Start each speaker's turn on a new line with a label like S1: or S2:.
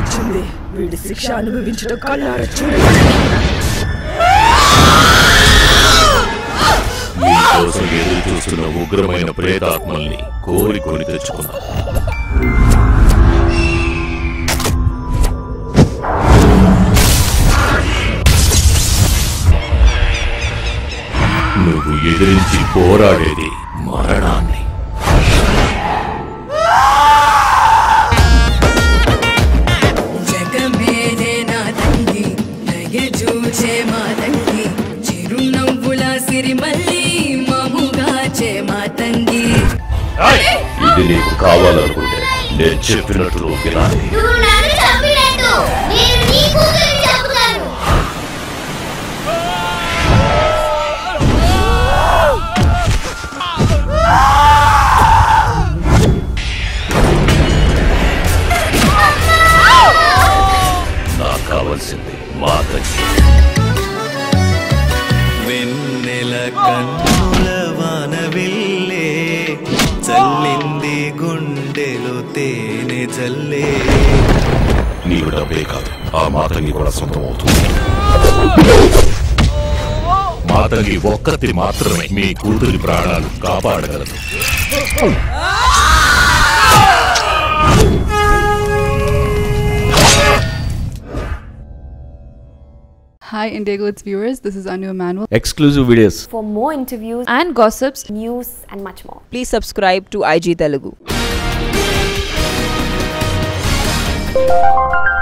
S1: వచ్చింది వీడి శిక్ష అనుభవించడం కళ్ళారా చూడు
S2: మీకోసం ఎదురు చూస్తున్న ఉగ్రమైన ప్రేతాత్మల్ని కోరి కొని తెచ్చుకున్నా నువ్వు ఎదిరించి పోరాడేది మరణాన్ని
S3: జగమేదే నా తండ్రి దయ చూచే మా తండ్రి చిరునవ్వుల సిరిమల్లి మముగాచే మా తండ్రి
S2: ఇది నీకు కావాలనుకుంటే నేను చెప్పినట్లు వినాలి
S4: నువ్వు నన్ను చంపినట్టు నేను నీ కూతురిని చంపుతాను
S2: నాకు కావాల్సింది మా తల్లి
S5: వెన్నెల కన్నుల వానవిల్లే చల్లింది గుండెలు తేనె జల్లే
S2: నీకు డబ్బే కాదు ఆ మాతంగి కూడా సొంతం అవుతుంది మాతంగి ఒక్కతి మాత్రమే మీ కూతురి ప్రాణాలు కాపాడగలదు
S6: Hi, Indigo, its viewers. This is Anu Emanuel.
S7: exclusive videos
S8: For more interviews,
S9: and gossips.
S8: news, and much more.
S9: Please subscribe to IG Telugu.